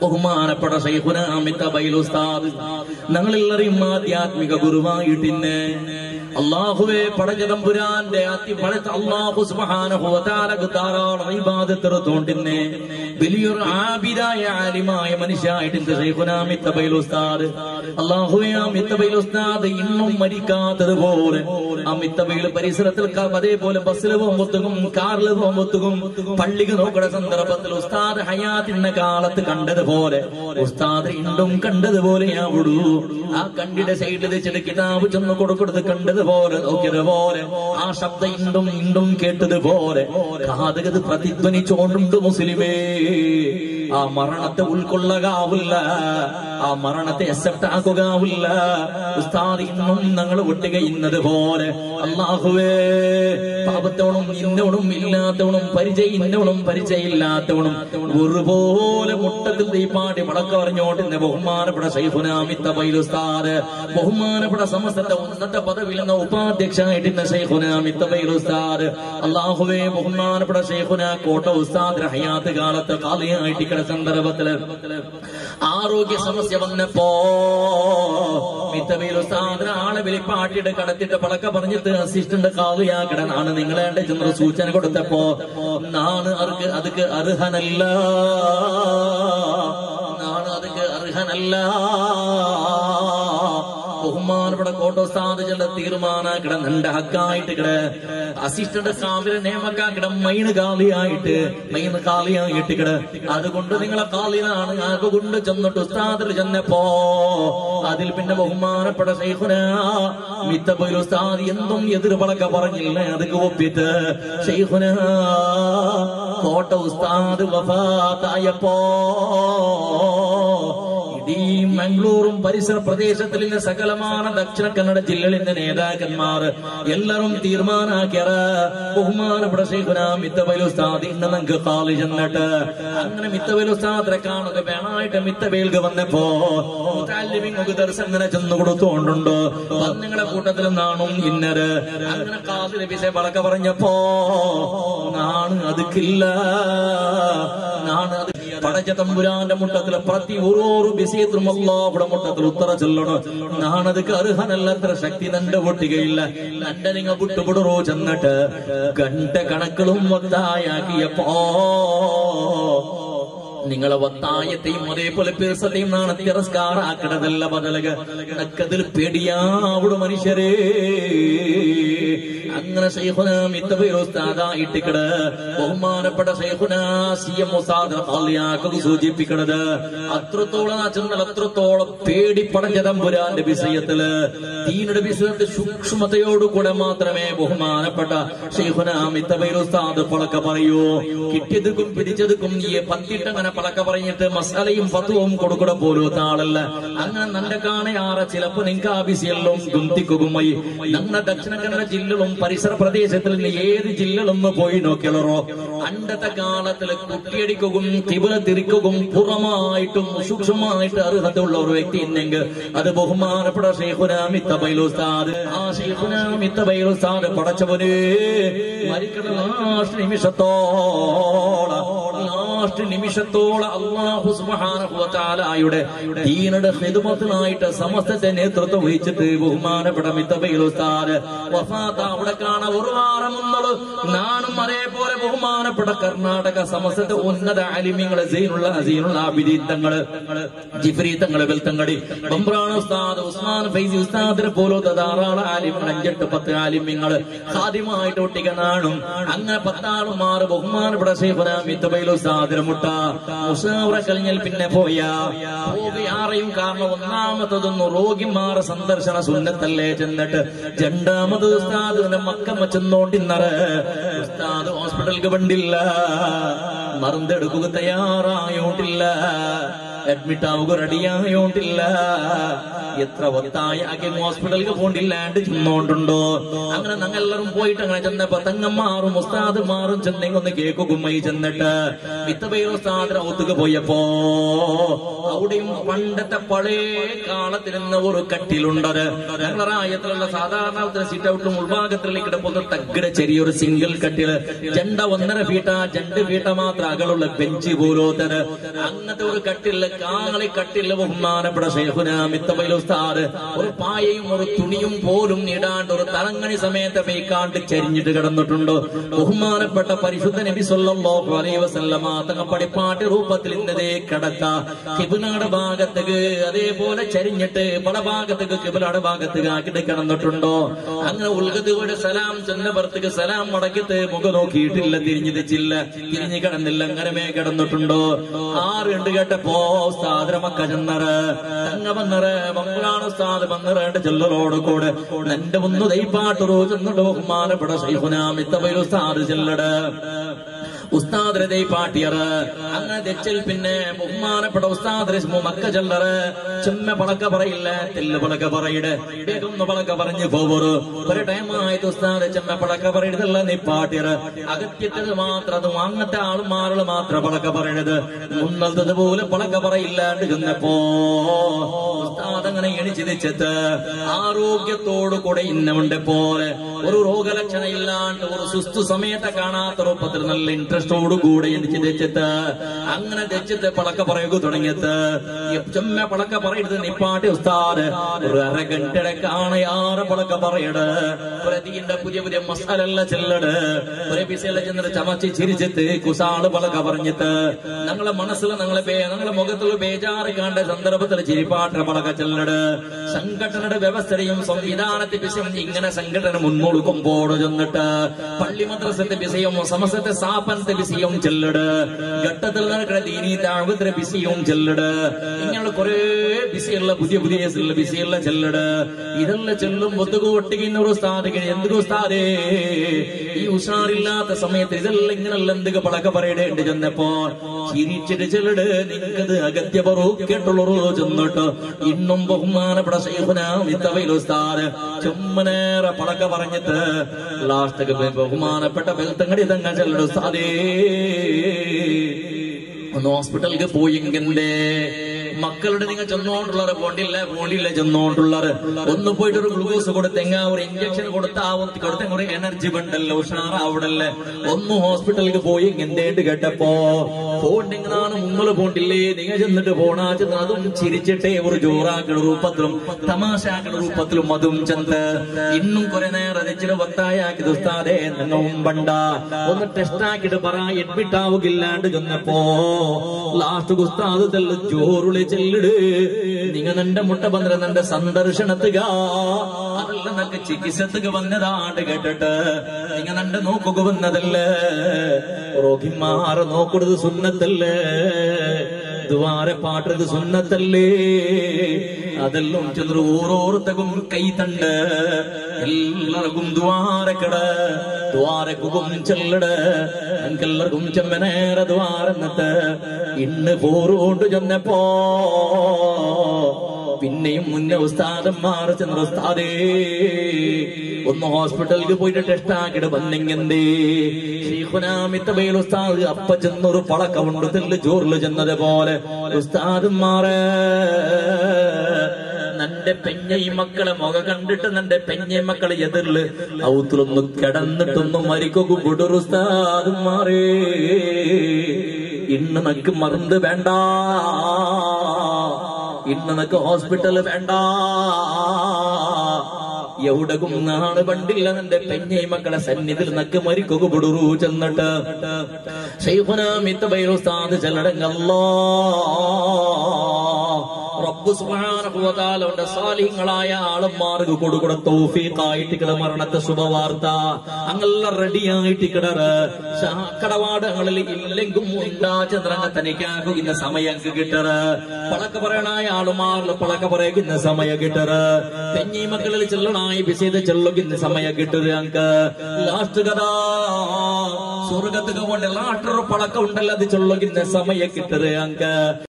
ബഹുമാനപ്പെട്ട ശൈഖുന അമിത ബൈൽ ഉസ്താദ് ഞങ്ങളെല്ലാരെയും ആധ്യാത്മിക ഗുരുവായിട്ടിന്നെ അള്ളാഹുവെ പടജതമ്പുരാന്റെ അതിപഴത്ത അള്ളാഹു സുബ്ഹാനഹു വ തആലക്ക് ധാരാളം ഇബാദത്ത് എടുത്തോണ്ടിന്നെ വലിയൊരു ആബിദായ ആലിമായ മനുഷ്യായിട്ട് ശൈഖുന അമിത ബൈൽ ഉസ്താദ് അള്ളാഹുവെ അമിത ബൈൽ ഉസ്താദ് ഇന്നും മരിക്കാത്തതുപോലെ അമിത ബൈൽ പരിസരത്തിൽ ക- അതേപോലെ ബസ്സിൽ പോകുമ്പോഴത്തേക്കും കാറിൽ പോകുമ്പോഴത്തേക്കും പള്ളിക്ക് നോക്കുന്ന സന്ദർഭത്തിൽ ഉസ്താദ് ഹയാത്തിന്റെ കാലത്ത് കണ്ടതുപോലെ ഉസ്താദ് ഇണ്ടും കണ്ടതുപോലെയാവുള്ളൂ ആ കണ്ടിയുടെ സൈഡിൽ വെച്ചിട്ട് കിതാബ് ചെന്ന് കൊടുക്കുന്നത് കണ്ടതുപോലെ നോക്കിയതുപോലെ ആ ശബ്ദം ഇണ്ടും ഇണ്ടും കേട്ടതുപോലെ കാതകത് പ്രതിധ്വനിച്ചോണ്ടുണ്ട് മുസ്ലിമേ ആ മരണത്തെ ഉൾക്കൊള്ളകാവില്ല ആ മരണത്തെ അക്സെപ്റ്റ് ആക്കുകയാവില്ല ഉസ്താദ് ഇന്നും ഞങ്ങൾ ഒട്ടുക ഇന്നത് പോലെ അള്ളാഹുവേ പാപത്തോണും ഇന്നവണും ഇല്ലാത്തവണും പരിചയം ഇന്നവണും പരിചയമില്ലാത്തവണും ഒരുപോലെ മുട്ടത്തിൽ തീപ്പാട്ടി മടക്ക പറഞ്ഞോട്ടിന്റെ ബഹുമാനപ്പെട്ട ശൈഖുനാമിത്ത ബൈലുസ്താദ് ബഹുമാനപ്പെട്ട സമസ്തന്റെ ഉന്നത പദവിയിൽ നിന്ന് ഉപാധ്യക്ഷനായിട്ടിരുന്ന ശൈഖുനാമിത്ത ബൈലുസ്താദ് അള്ളാഹുവേ ബഹുമാനപ്പെട്ട ശൈഖുന കോട്ട ഉസ്താദ് ഹയാത്ത് കാലത്ത് കാലിയായിട്ടിക്കണ സന്ദർഭത്തില് ആരോഗ്യ സമസ്യ വന്നപ്പോ മിത്തബയിൽ ഉസ്താദിന് ആളെ വിളിപ്പാട്ടിട്ട് കടത്തിട്ട് പളക്ക പറഞ്ഞിട്ട് അസിസ്റ്റന്റ് കാളിയാക്കിടാനാണ് നിങ്ങളെ ചെന്നൊരു സൂചന കൊടുത്തപ്പോ നാണ് അർക്ക് അതുക്ക് അർഹനല്ല നാണ് അതുക്ക് അർഹനല്ല ബഹുമാനപ്പെട്ട കോട്ടോസ്താദ് ചില തീരുമാനാക്കിട നിന്റെ ഹക്കായിട്ട് കിട അസിസ്റ്റന്റ് കാവിലെ നിയമക്കാക്കിട മൈന് കാലിയായിട്ട് മൈന് കാലിയായിട്ട് കിട അതുകൊണ്ട് നിങ്ങളെ കാലിനാണ് അതുകൊണ്ട് ചെന്നിട്ട് ഉസ്താദിൽ ചെന്നപ്പോ അതിൽ പിന്നെ ബഹുമാനപ്പെട്ട ശൈഖുന മിത്തപ്പൊരു ഉസ്താദ് എന്തും എതിർപളക്ക പറഞ്ഞില്ല അതൊക്കെ ഒപ്പിട്ട് ശൈഖുന കോട്ട ഉസ്താദ് വഫാത്തായപ്പോ ഇടീ മംഗ്ലൂറും പരിസര പ്രദേശത്തിൽ നിന്ന് സകലമാന ദക്ഷിണ കന്നഡ ജില്ലകളിലെ നേതാക്കന്മാർ എല്ലാരും തീരുമാനാക്കിയറ ബഹുമാനപ്പെട്ട ശേഖുന മിത്തബൈലുസ്താദ് ഇന്ന് നമുക്ക് കാളി ചെന്നിട്ട് അങ്ങനെ മിത്തബൈലുസ്താദിനെ കാണുക വേണമായിട്ട് മിത്തബേൽക്ക് വന്നപ്പോ മുത്താലിമിങ്ങൾക്ക് ദർശനം ചെന്ന് കൊടുത്തോണ്ടുണ്ടോ നിങ്ങളുടെ കൂട്ടത്തിൽ നാണും ഇന്നര് അങ്ങനെ കാലി ലഭിച്ച വളക്ക പറഞ്ഞപ്പോ നാണ് അതുക്കില്ല നാണ് അത് പടച്ച തമ്പുരാന്റെ മുട്ടത്തിലെ പ്രതി ഓരോരു ബിസിയത്തും അല്ലാഹുടെ മുട്ടത്തിൽ ഉത്തര ചൊല്ലണം നാണതുക്ക് അർഹനല്ലത്ര ശക്തി നന്റെ പൊട്ടികയില്ല നന്റെ നിങ്ങ വിട്ടുപിടറോ ചെന്നിട്ട് ഗണ്ട കണക്കളും വത്തായാക്കിയപ്പോ നിങ്ങളെ വത്തായത്തെയും അതേപോലെ പേഴ്സത്തെയും നാണെ തിരസ്കാരാക്കണതല്ല ബദലക നക്കതിൽ പേടിയാവിടെ മനുഷ്യരേ അങ്ങനെ ശൈഖുന മിത്തബിറുസ്താദായിട്ടിക്കട ബഹുമാനപ്പെട്ട ശൈഖുന സി എം മുസാദ് സൂചിപ്പിക്കണത് അത്രത്തോളം ചെന്നാൽ അത്രത്തോളം പേടി പടഞ്ഞതമ്പുരാന്റെ വിഷയത്തില് ദീനുടെ വിഷയത്തിൽ സൂക്ഷ്മതയോടുകൂടെ മാത്രമേ ബഹുമാനപ്പെട്ട ശൈഖുന മിത്തബിറുസ്താദ് പളക്ക പറയൂ കിട്ടിയതുക്കും പിടിച്ചതുക്കും ഈ പത്തിട്ടങ്ങനെ പളക്ക പറഞ്ഞിട്ട് മസാലയും പത്തുവും കൊടുക്കട പോലും ആളല്ല അങ്ങനെ നന്റെ കാണയാറ ചിലപ്പോ നിങ്ങൾക്ക് ആ വിഷയെല്ലാം ഗുന്തിക്കുമായി നമ്മുടെ ദക്ഷിണ കന്നഡ ജില്ലകളും പരിസര പ്രദേശത്തിൽ നിന്ന് ഏത് ജില്ലകളൊന്ന് പോയി നോക്കിയളറോ അണ്ടത്തെ കാലത്തില് കുട്ടിയടിക്കുകയും കിബില തിരിക്കുകയും പുറമായിട്ടും സൂക്ഷ്മമായിട്ട് അർഹതയുള്ള ഒരു വ്യക്തി ഉണ്ടെങ്കിൽ അത് ബഹുമാനപ്പെട്ട ഷെയ്ഖുനാമിത്ത ബൈലുസ്താദ് ആ ഷെയ്ഖുനാമിത്ത ബൈലുസ്താദ് പടച്ചവന് മരിക്കണ ലാസ്റ്റ് നിമിഷത്തോളം ലാസ്റ്റ് നിമിഷത്തോളം അള്ളാഹു സുബ്ഹാനഹു വ തആലയുടെ ദീനുടെ ഖിദ്മത്തിനായിട്ട് സമസ്തത്തെ നേതൃത്വം വഹിച്ചിട്ട് ബഹുമാനപ്പെട്ട മിത്തബൈൽ ഉസ്താദ് വഫാത്ത് അവിടെ കാണാൻ ഒരു വാരം മുന്നോള് നാണും അതേപോലെ ബഹുമാനപ്പെട്ട കർണാടക സമസ്തത്തെ ഉന്നത ആലിമ്യങ്ങള് സൈനുള്ള അസീനുള്ള ആബിദീൻ തങ്ങള് ജിഫ്രി തങ്ങള് വെൽത്തങ്ങടി ബംബ്രാണ ഉസ്താദ് ഉസ്മാൻ ഫൈസി ഉസ്താദിനെ പോലത്തെ ധാരാളം ആലിമ്യങ്ങൾ അഞ്ചെട്ട് പത്ത് ആലിമ്യങ്ങള് സാധ്യമായിട്ട് ഒട്ടിക നാണും അങ്ങനെ പത്താളും മാറ് ബഹുമാനപ്പെട്ട ശേഖന മിത്തബൈൽ ഉസ്താദിനെ മുട്ട മുഷാവറ കഴിഞ്ഞാൽ പിന്നെ പോയ പോവുകയാറയും കാരണം ഒന്നാമത്തതൊന്നും രോഗിമാർ സന്ദർശന സുന്നത്തല്ലേ ചെന്നിട്ട് രണ്ടാമത് ഉസ്താദിന്റെ മക്കമ്മ ചെന്നോണ്ടിന്നറ് ഉസ്താദ് ഹോസ്പിറ്റലിക്ക് വണ്ടില്ല മരുന്നെടുക്കുക തയ്യാറായോണ്ടില്ല അഡ്മിറ്റ് ആവുക റെഡിയായോണ്ടില്ല എത്ര ഒത്തായ ആകെ ഹോസ്പിറ്റലിൽ പോണ്ടില്ലാണ്ട് ചെന്നോണ്ടുണ്ടോ അങ്ങനെ ഞങ്ങൾ എല്ലാവരും പോയിട്ട് അങ്ങനെ ചെന്നപ്പോ തങ്ങന്മാറും ഉസ്താദുമാറും ചെന്നെങ്കിൽ ഒന്ന് കേക്കുകുമ്മയി ചെന്നിട്ട് വിത്തബൈ ഉസ്താദിന് ഒത്തുക പോയപ്പോ അവിടെയും പണ്ടത്തെ പഴയ കാലത്തിരുന്ന ഒരു കട്ടിലുണ്ടത് ഞങ്ങളുടെ ആയത്തിലുള്ള സാധാരണ സിറ്റ് ഔട്ടും ഉൾഭാഗത്തിലേക്ക് കിടപ്പുന്ന തഗ്ഗിടെ ചെറിയൊരു സിംഗിൾ കട്ടില് ജണ്ട ഒന്നര ഫീട്ട രണ്ട് ഫീട്ട മാത്രം അകളുള്ള ബെഞ്ച് പോലോത്തത് അങ്ങനത്തെ ഒരു കട്ടില് കാളി കട്ടില്ല ബഹുമാനപ്പെട്ട ഷെയ്ഖുന മിത്തബൈൽ ഉസ്താദ് ഒരു പായയും ഒരു തുണിയും പോലും ഇടാണ്ട് ഒരു തലങ്ങണി സമയത്ത് പേക്കാണ്ട് ചരിഞ്ഞിട്ട് കിടന്നിട്ടുണ്ടോ ബഹുമാനപ്പെട്ട പരിശുദ്ധ നബി സല്ലല്ലാഹു അലൈഹി വസല്ലമ തങ്ങ പടിപ്പാട്ട് രൂപത്തിൽ ഇന്നതേ കിടക്ക കിബിലയുടെ ഭാഗത്തേക്ക് അതേപോലെ ചരിഞ്ഞിട്ട് പല ഭാഗത്തേക്ക് കിബിലയുടെ ഭാഗത്തേക്ക് ആക്കിട്ട് കിടന്നിട്ടുണ്ടോ അങ്ങനെ ഉൽഗതയുടെ സലാം ചെന്നപ്പുറത്തേക്ക് സലാം മുടക്കിട്ട് മുഖം നോക്കിയിട്ടില്ല തിരിഞ്ഞു തെച്ചില്ല തിരിഞ്ഞു കിടന്നില്ല അങ്ങനെ കിടന്നിട്ടുണ്ടോ ആറുണ്ട് കേട്ടപ്പോ ഉസ്താദ് മക്ക ചെന്നറ് തങ്ങ വന്നറ് മക്കളാണ് ഉസ്താദ് വന്നറേണ്ട ചെല്ലറോട് കൂടെ നന്റെ ഒന്ന് ദൈപ്പാട്ട് റോജെന്നുണ്ട് ബഹുമാനപ്പെട്ട ശൈഹുനാമിത്തവയിൽ ഉസ്താദ് ചെല്ലട് ഉസ്താദിനെ ദൈ പാട്ടിയറ് അങ്ങനെ തെച്ചിൽ പിന്നെ ബഹുമാനപ്പെട്ട ഉസ്താദ് മക്ക ചെല്ലറ് ചെമ്മ പളക്ക പറയില്ല തെല്ല് പളക്ക പറയിട് വേഗം ഒന്ന് പളക്ക പറഞ്ഞു പോവറ് ഒരു ടൈമായിട്ട് ഉസ്താദ് ചെമ്മ പളക്ക പറയരുതല്ല നീ പാട്ടിയറ് അകത്തിട്ടത് മാത്രം അത് അങ്ങനത്തെ ആളുമാറുകൾ മാത്രം പളക്ക പറയണത് മുന്നത്തത് പോലെ പളക്ക പറയില്ലാണ്ട് ചെന്നപ്പോ ഉസ്താദ് അങ്ങനെ എണിച്ചിരിച്ചത് ആരോഗ്യത്തോടു കൂടെ ഇന്നമുണ്ട് പോലെ ഒരു രോഗലക്ഷണം ഇല്ലാണ്ട് ഒരു സുസ്തു സമയത്തെ കാണാത്ത രൂപത്തിൽ നല്ല ഇൻട്രസ്റ്റോടു കൂടെ എനിക്ക് തെച്ചിട്ട് അങ്ങനെ തെച്ചിട്ട് പളക്ക പറയുക തുടങ്ങിയത് ചെമ്മ പളക്ക പറയരുത് നിപ്പാട്ടി ഉസ്താദ് ഒരു അര ഗണ്ടയുടെ കാണയാറ് പളക്ക പറയട് പ്രതിന്റെ പുതിയ പുതിയ മസാലല്ല ചെല്ലട് ഒരു പിസയിലെ ചെന്നിട്ട് ചമച്ച് ചിരിച്ചിട്ട് കുസാള് പളക്ക പറഞ്ഞിട്ട് ഞങ്ങളെ മനസ്സിൽ ഞങ്ങളെ ബേ ഞങ്ങളെ മുഖത്തിൽ ബേജാറ് കണ്ട സന്ദർഭത്തിൽ ചിരിപ്പാട്ട പളക്ക ചെല്ലട് സംഘടനയുടെ വ്യവസ്ഥയും സംവിധാനത്തെ വിഷയം ഇങ്ങനെ സംഘടന മുന്നോടുക്കുമ്പോൾ ചെന്നിട്ട് പള്ളി മദ്രസത്തെ വിഷയം സമസ്തത്തെ സ്ഥാപനത്തെ വിഷയം ചെല്ലട് ഘട്ടത്തിൽ നടക്കുന്ന ദീനി താഴ്വത്തിന്റെ വിഷയവും ചെല്ലട് ഇങ്ങനെ കുറെ ബിസിയുള്ള പുതിയ പുതിയ ബിസിയുള്ള ചെല്ലട് ഇതെല്ലാം ചെല്ലും ഒത്തുക ഒട്ടിക്കുന്ന ഒരു സ്ഥാപിക്കുന്ന എന്തുകോ സ്ഥാതേ ഈ ഉഷാറില്ലാത്ത സമയത്ത് ഇതെല്ലാം ഇങ്ങനെയുള്ള എന്തൊക്കെ പളക്ക പറയടേണ്ട് ചെന്നപ്പോ ചിരിച്ചിട്ട് ചെല്ലട് നിങ്ങത് അഗത്യ പറു കേട്ടുള്ളൂ ചെന്നിട്ട് ഇന്നും ബഹുമാനപ്പെട്ട ശൈഖുനാമിത്തവയിലുസ്താദ് ചുമ്മനേറെ പളക്ക പറഞ്ഞിട്ട് ലാസ്റ്റ് ബഹുമാനപ്പെട്ട ബെൽത്തങ്ങടി തങ്ങ ചെല്ലട് ഉസ്താദേ ഒന്ന് ഹോസ്പിറ്റലിലേക്ക് പോയിങ്കന്റെ മക്കളുടെ നിങ്ങൾ ചെന്നോണ്ടുള്ളവരെ പോണ്ടില്ല പോണ്ടില്ല ചെന്നോണ്ടുള്ളവർ ഒന്ന് പോയിട്ട് ഒരു ഗ്ലൂക്കോസ് കൊടുത്തെങ്ങ ഒരു ഇഞ്ചക്ഷൻ കൊടുത്താ കൊടുത്ത ഒരു എനർജി ബണ്ടല്ലോ ഉഷാറാവിടല്ലേ ഒന്ന് ഹോസ്പിറ്റലിലേക്ക് പോയി എന്തേണ്ട് കേട്ടപ്പോ പോണ്ടെങ്കിലാണ് മുങ്ങല് പോണ്ടില്ലേ നിങ്ങൾ ചെന്നിട്ട് പോണാ ചെന്ന് അതും ചിരിച്ചിട്ടേ ഒരു ജോറാക്കണ രൂപത്തിലും തമാശാക്കണ രൂപത്തിലും അതും ചെന്ന് ഇന്നും കുറെ നേരം ഇച്ചിരി വത്തായാക്കി ദുസ്താദേ നിങ്ങളും ബണ്ട ഒന്ന് ടെസ്റ്റ് ആക്കിയിട്ട് പറ അഡ്മിറ്റ് ആവുകില്ലാണ്ട് ചെന്നപ്പോ ലാസ്റ്റ് ഉസ്താദ് തെല്ല ജോറുളി ചെല്ലിട് നിങ്ങ നിന്റെ മുട്ട ബന്ധം നിന്റെ സന്ദർശനത്തുക അതല്ല നിനക്ക് ചികിത്സത്തുക വന്നതാണ്ട് കേട്ടിട്ട് നിങ്ങ നിന്റെ നോക്കുക വന്നതല്ലേ റോഹിമാർ നോക്കുന്നത് സുന്നത്തല്ലേ ദ്വാരെ പാട്ടത് സുന്നത്തല്ലേ അതെല്ലാം ചെന്ന് ഓരോരുത്തക്കും കൈ തണ്ട് എല്ലാവർക്കും ദ്വാരക്കട ദ്വാരക്കും ചെല്ലട ഞങ്ങൾക്കെല്ലാവർക്കും ചെമ്മനേറെ ദ്വാരെന്നിട്ട് ഇന്ന് പോറുകൊണ്ട് ചെന്നപ്പോ പിന്നെയും മുന്നേ ഉസ്താദന്മാർ ചെന്ന ഉസ്താദേ ഒന്ന് ഹോസ്പിറ്റലിൽ പോയിട്ട് ടെസ്റ്റ് ആക്കിയിട്ട് വന്നെങ്കെന്തേ ഷീഖുനാമിത്തബയിൽ ഉസ്താദ് അപ്പ ചെന്നൊരു പളക്കമുണ്ട് തെല്ല് ചോറില് ചെന്നത് പോലെ ഉസ്താദന്മാരെ നന്റെ പെഞ്ഞൈ മക്കളെ മുഖ കണ്ടിട്ട് നന്റെ പെഞ്ഞൈ മക്കളെ എതിർല് ഔത്തിലൊന്ന് കിടന്നിട്ടൊന്ന് മരിക്കൊക്കെ വിടുറുസ്താദന്മാരേ ഇന്ന് നക്ക് മറന്ന് വേണ്ട ഇന്ന് നക്ക് ഹോസ്പിറ്റൽ വേണ്ട എവിടക്കും നാണ് പണ്ടില്ല നിന്റെ പെഞ്ഞൈ മക്കളെ സന്നിധിൽ നക്ക് മരിക്കുക വിടുറു ചെന്നിട്ട് ഷെയ്ഖുനാമിത്തബൈറുസ്താദ് ചെല്ലടങ്ങല്ലോ റബ്ബ് സുബ്ഹാനഹു വ തആല അവന്റെ സാലിഹ്യങ്ങളായ ആളന്മാർക്ക് കൊടുക്കുന്ന തൗഫീഖായിട്ട് കിട മരണത്തെ ശുഭവാർത്ത അങ്ങെല്ല റെഡി ആയിട്ട് കിടറ് കടവാടങ്ങളിൽ ഇല്ലെങ്കും ഉണ്ടാ ചന്ദ്രങ്ങ തനിക്കാകുന്ന സമയം കിട്ടറ് പളക്ക പറയണായ ആളുമാരിൽ പളക്ക പറയുന്ന സമയം കിട്ടറ് തെഞ്ഞി മക്കളിൽ ചെല്ലണായി ബിസീത് ചെല്ലുന്ന സമയം കിട്ടറ് അങ്ക് ലാസ്റ്റ് കഥാ സ്വർഗത്തുക കൊണ്ട് ലാട്ടർ പളക്കം ഉണ്ടല്ലോ അത് ചൊല്ലുന്ന സമയം കിട്ടറ് അങ്ക്